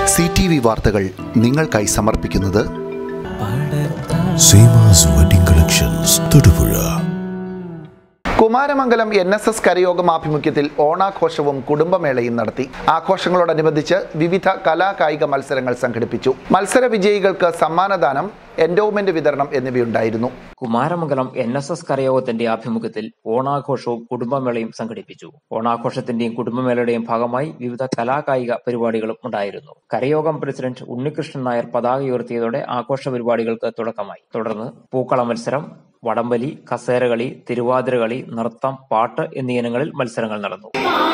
C T V വാർത്തകൾ നിങ്ങൾക്കായി സമർപ്പിക്കുന്നത് Seemas wedding collections Thodupuzha Kumaramangalam N S S കരയോഗം ആഭിമുഖ്യത്തിൽ ഓണാഘോഷവും കുടുംബമേളയും നടത്തി ആഘോഷങ്ങളോടനുബന്ധിച്ച് വിവിധ കലാകായിക മത്സരങ്ങൾ സംഘടിപ്പിച്ചു മത്സര വിജയികൾക്ക് സമ്മാനദാനം എൻഡോവ്മെന്റ് വിതരണം എന്നിവയുണ്ടായിരുന്നു കുമാരമംഗലം എൻ എസ് എസ് കരയോഗത്തിന്റെ ആഭിമുഖ്യത്തിൽ ഓണാഘോഷവും കുടുംബമേളയും സംഘടിപ്പിച്ചു ഓണാഘോഷത്തിന്റെയും കുടുംബമേളയുടെയും ഭാഗമായി വിവിധ കലാകായിക പരിപാടികളും ഉണ്ടായിരുന്നു കരയോഗം പ്രസിഡന്റ് ഉണ്ണികൃഷ്ണൻ നായർ പതാക ഉയർത്തിയതോടെ ആഘോഷ പരിപാടികൾക്ക് തുടക്കമായി തുടർന്ന് പൂക്കള മത്സരം വടംവലി കസേരകളി തിരുവാതിരകളി നൃത്തം പാട്ട് എന്നീ ഇനങ്ങളിൽ മത്സരങ്ങൾ നടന്നു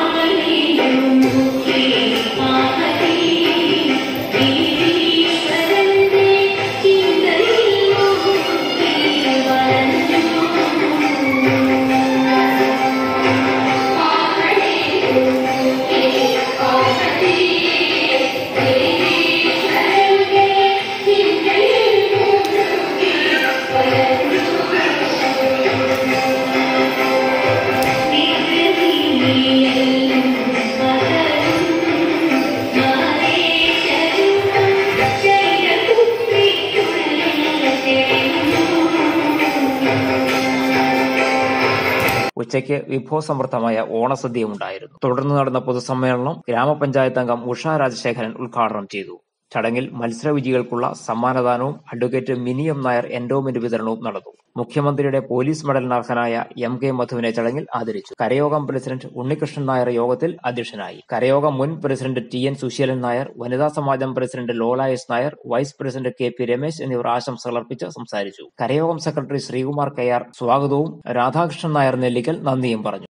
ഉച്ചയ്ക്ക് വിഭവസമൃദ്ധമായ ഓണസദ്യയും ഉണ്ടായിരുന്നു തുടർന്ന് നടന്ന പൊതുസമ്മേളനം ഗ്രാമപഞ്ചായത്ത് അംഗം ഉഷ രാജശേഖരൻ ഉദ്ഘാടനം ചെയ്തു ചടങ്ങിൽ മത്സര വിജയികൾക്കുള്ള സമ്മാനദാനവും അഡ്വക്കേറ്റ് മിനിയം നായർ എൻഡോമെന്റ് വിതരണവും നടന്നു മുഖ്യമന്ത്രിയുടെ പോലീസ് മെഡലിന് അർഹനായ എം കെ മധുവിനെ ചടങ്ങിൽ ആദരിച്ചു കരയോഗം പ്രസിഡന്റ് ഉണ്ണികൃഷ്ണൻ നായർ യോഗത്തിൽ അധ്യക്ഷനായി കരയോഗം മുൻ president T N Susheelan Nair വനിതാ സമാജം president Lola S Nair vice president K P Ramesh എന്നിവർ ആശംസകൾ അർപ്പിച്ച് സംസാരിച്ചു കരയോഗം സെക്രട്ടറി ശ്രീകുമാർ കയ്യാർ സ്വാഗതവും രാധാകൃഷ്ണൻ നായർ നെല്ലിക്കൽ നന്ദിയും പറഞ്ഞു